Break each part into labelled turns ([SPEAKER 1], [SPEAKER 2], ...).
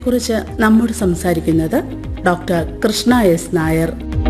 [SPEAKER 1] കുറിച്ച് നമ്മോട് സംസാരിക്കുന്നത് ഡോക്ടർ കൃഷ്ണ എസ് നായർ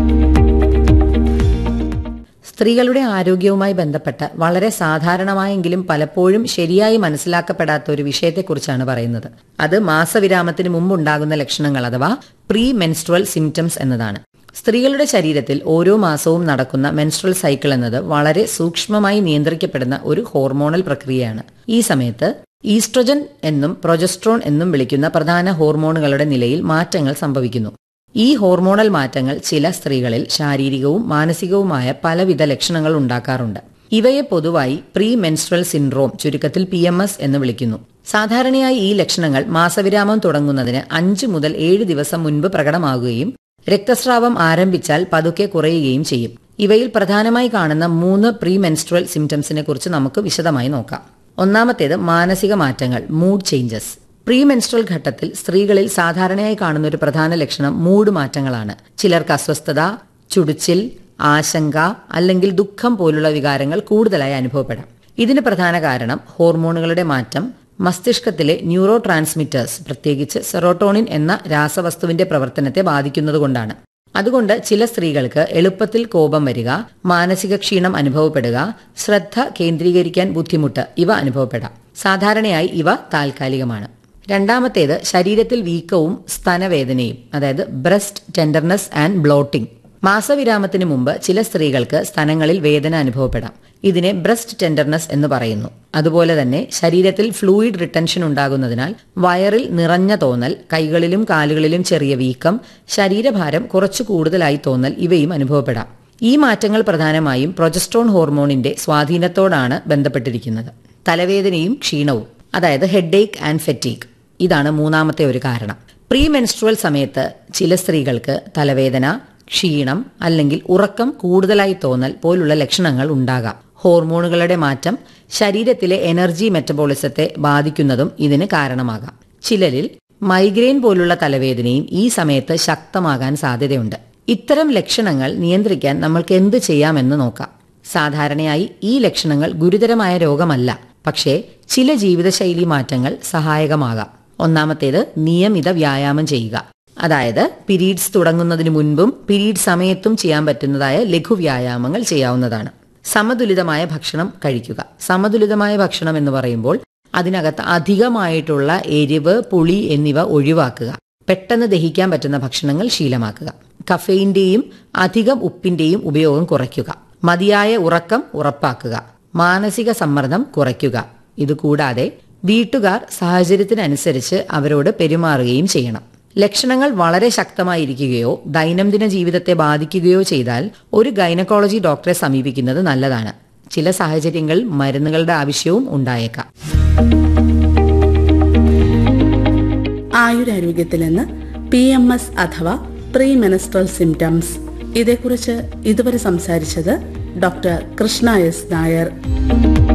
[SPEAKER 2] സ്ത്രീകളുടെ ആരോഗ്യവുമായി ബന്ധപ്പെട്ട വളരെ സാധാരണമായെങ്കിലും പലപ്പോഴും ശരിയായി മനസ്സിലാക്കപ്പെടാത്ത ഒരു വിഷയത്തെക്കുറിച്ചാണ് പറയുന്നത് അത് മാസവിരാമത്തിന് മുമ്പുണ്ടാകുന്ന ലക്ഷണങ്ങൾ അഥവാ പ്രീ മെൻസ്ട്രൽ സിംറ്റംസ് എന്നതാണ് സ്ത്രീകളുടെ ശരീരത്തിൽ ഓരോ മാസവും നടക്കുന്ന മെൻസ്ട്രൽ സൈക്കിൾ എന്നത് വളരെ സൂക്ഷ്മമായി നിയന്ത്രിക്കപ്പെടുന്ന ഒരു ഹോർമോണൽ പ്രക്രിയയാണ് ഈ സമയത്ത് ഈസ്ട്രജൻ എന്നും പ്രൊജസ്ട്രോൺ എന്നും വിളിക്കുന്ന പ്രധാന ഹോർമോണുകളുടെ നിലയിൽ മാറ്റങ്ങൾ സംഭവിക്കുന്നു ഈ ഹോർമോണൽ മാറ്റങ്ങൾ ചില സ്ത്രീകളിൽ ശാരീരികവും മാനസികവുമായ പലവിധ ലക്ഷണങ്ങൾ ഉണ്ടാക്കാറുണ്ട് ഇവയെ പൊതുവായി പ്രീ മെൻസ്ട്രൽ സിൻഡ്രോം ചുരുക്കത്തിൽ പി എം എസ് എന്ന് വിളിക്കുന്നു സാധാരണയായി ഈ ലക്ഷണങ്ങൾ മാസവിരാമം തുടങ്ങുന്നതിന് അഞ്ച് മുതൽ ഏഴ് ദിവസം മുൻപ് പ്രകടമാകുകയും രക്തസ്രാവം ആരംഭിച്ചാൽ പതുക്കെ കുറയുകയും ചെയ്യും ഇവയിൽ പ്രധാനമായി കാണുന്ന മൂന്ന് പ്രീ മെൻസ്ട്രൽ സിംറ്റംസിനെ കുറിച്ച് നമുക്ക് വിശദമായി നോക്കാം ഒന്നാമത്തേത് മാനസിക മാറ്റങ്ങൾ മൂഡ് ചേഞ്ചസ് പ്രീ മെൻസ്ട്രൽ ഘട്ടത്തിൽ സ്ത്രീകളിൽ സാധാരണയായി കാണുന്ന ഒരു പ്രധാന ലക്ഷണം മൂഡ് മാറ്റങ്ങളാണ് ചിലർക്ക് അസ്വസ്ഥത ചുടിച്ചിൽ ആശങ്ക അല്ലെങ്കിൽ ദുഃഖം പോലുള്ള വികാരങ്ങൾ കൂടുതലായി അനുഭവപ്പെടാം ഇതിന് പ്രധാന കാരണം ഹോർമോണുകളുടെ മാറ്റം മസ്തിഷ്കത്തിലെ ന്യൂറോ ട്രാൻസ്മിറ്റേഴ്സ് പ്രത്യേകിച്ച് സെറോട്ടോണിൻ എന്ന രാസവസ്തുവിന്റെ പ്രവർത്തനത്തെ ബാധിക്കുന്നതുകൊണ്ടാണ് അതുകൊണ്ട് ചില സ്ത്രീകൾക്ക് എളുപ്പത്തിൽ കോപം വരിക മാനസിക ക്ഷീണം അനുഭവപ്പെടുക ശ്രദ്ധ കേന്ദ്രീകരിക്കാൻ ബുദ്ധിമുട്ട് ഇവ അനുഭവപ്പെടാം സാധാരണയായി ഇവ താൽക്കാലികമാണ് രണ്ടാമത്തേത് ശരീരത്തിൽ വീക്കവും സ്തനവേദനയും അതായത് ബ്രസ്റ്റ് ടെൻഡർനെസ് ആൻഡ് ബ്ലോട്ടിംഗ് മാസവിരാമത്തിന് മുമ്പ് ചില സ്ത്രീകൾക്ക് സ്തനങ്ങളിൽ വേദന അനുഭവപ്പെടാം ഇതിനെ ബ്രസ്റ്റ് ടെൻഡർനെസ് എന്ന് പറയുന്നു അതുപോലെ തന്നെ ശരീരത്തിൽ ഫ്ലൂയിഡ് റിട്ടൻഷൻ ഉണ്ടാകുന്നതിനാൽ വയറിൽ നിറഞ്ഞ തോന്നൽ കൈകളിലും കാലുകളിലും ചെറിയ വീക്കം ശരീരഭാരം കുറച്ചു കൂടുതലായി തോന്നൽ ഇവയും അനുഭവപ്പെടാം ഈ മാറ്റങ്ങൾ പ്രധാനമായും പ്രൊജസ്ട്രോൺ ഹോർമോണിന്റെ സ്വാധീനത്തോടാണ് ബന്ധപ്പെട്ടിരിക്കുന്നത് തലവേദനയും ക്ഷീണവും അതായത് ഹെഡേക്ക് ആൻഡ് ഫെറ്റീക്ക് ഇതാണ് മൂന്നാമത്തെ ഒരു കാരണം പ്രീ മെൻസ്ട്രുവൽ സമയത്ത് ചില സ്ത്രീകൾക്ക് തലവേദന ക്ഷീണം അല്ലെങ്കിൽ ഉറക്കം കൂടുതലായി തോന്നൽ പോലുള്ള ലക്ഷണങ്ങൾ ഉണ്ടാകാം ഹോർമോണുകളുടെ മാറ്റം ശരീരത്തിലെ എനർജി മെറ്റബോളിസത്തെ ബാധിക്കുന്നതും ഇതിന് കാരണമാകാം ചിലരിൽ മൈഗ്രെയിൻ പോലുള്ള തലവേദനയും ഈ സമയത്ത് ശക്തമാകാൻ സാധ്യതയുണ്ട് ഇത്തരം ലക്ഷണങ്ങൾ നിയന്ത്രിക്കാൻ നമ്മൾക്ക് എന്ത് ചെയ്യാമെന്ന് നോക്കാം സാധാരണയായി ഈ ലക്ഷണങ്ങൾ ഗുരുതരമായ രോഗമല്ല പക്ഷേ ചില ജീവിതശൈലി മാറ്റങ്ങൾ സഹായകമാകാം ഒന്നാമത്തേത് നിയമിത വ്യായാമം ചെയ്യുക അതായത് പിരീഡ്സ് തുടങ്ങുന്നതിന് മുൻപും പിരീഡ് സമയത്തും ചെയ്യാൻ പറ്റുന്നതായ ലഘു വ്യായാമങ്ങൾ ചെയ്യാവുന്നതാണ് സമതുലിതമായ ഭക്ഷണം കഴിക്കുക സമതുലിതമായ ഭക്ഷണം എന്ന് പറയുമ്പോൾ അതിനകത്ത് അധികമായിട്ടുള്ള എരിവ് പുളി എന്നിവ ഒഴിവാക്കുക പെട്ടെന്ന് ദഹിക്കാൻ പറ്റുന്ന ഭക്ഷണങ്ങൾ ശീലമാക്കുക കഫെയിന്റെയും അധികം ഉപ്പിന്റെയും ഉപയോഗം കുറയ്ക്കുക മതിയായ ഉറക്കം ഉറപ്പാക്കുക മാനസിക സമ്മർദ്ദം കുറയ്ക്കുക ഇതുകൂടാതെ വീട്ടുകാർ സാഹചര്യത്തിനനുസരിച്ച് അവരോട് പെരുമാറുകയും ചെയ്യണം ലക്ഷണങ്ങൾ വളരെ ശക്തമായിരിക്കുകയോ ദൈനംദിന ജീവിതത്തെ ബാധിക്കുകയോ ചെയ്താൽ ഒരു ഗൈനക്കോളജി ഡോക്ടറെ സമീപിക്കുന്നത് നല്ലതാണ് ചില സാഹചര്യങ്ങളിൽ മരുന്നുകളുടെ ആവശ്യവും ഉണ്ടായേക്കാം
[SPEAKER 1] ആയുരാരോഗ്യത്തിൽ നിന്ന് പി എം എസ് അഥവാ പ്രീ മെനസ്ട്രൽ സിംറ്റംസ് ഇതേക്കുറിച്ച് ഇതുവരെ സംസാരിച്ചത് ഡോക്ടർ കൃഷ്ണ എസ് നായർ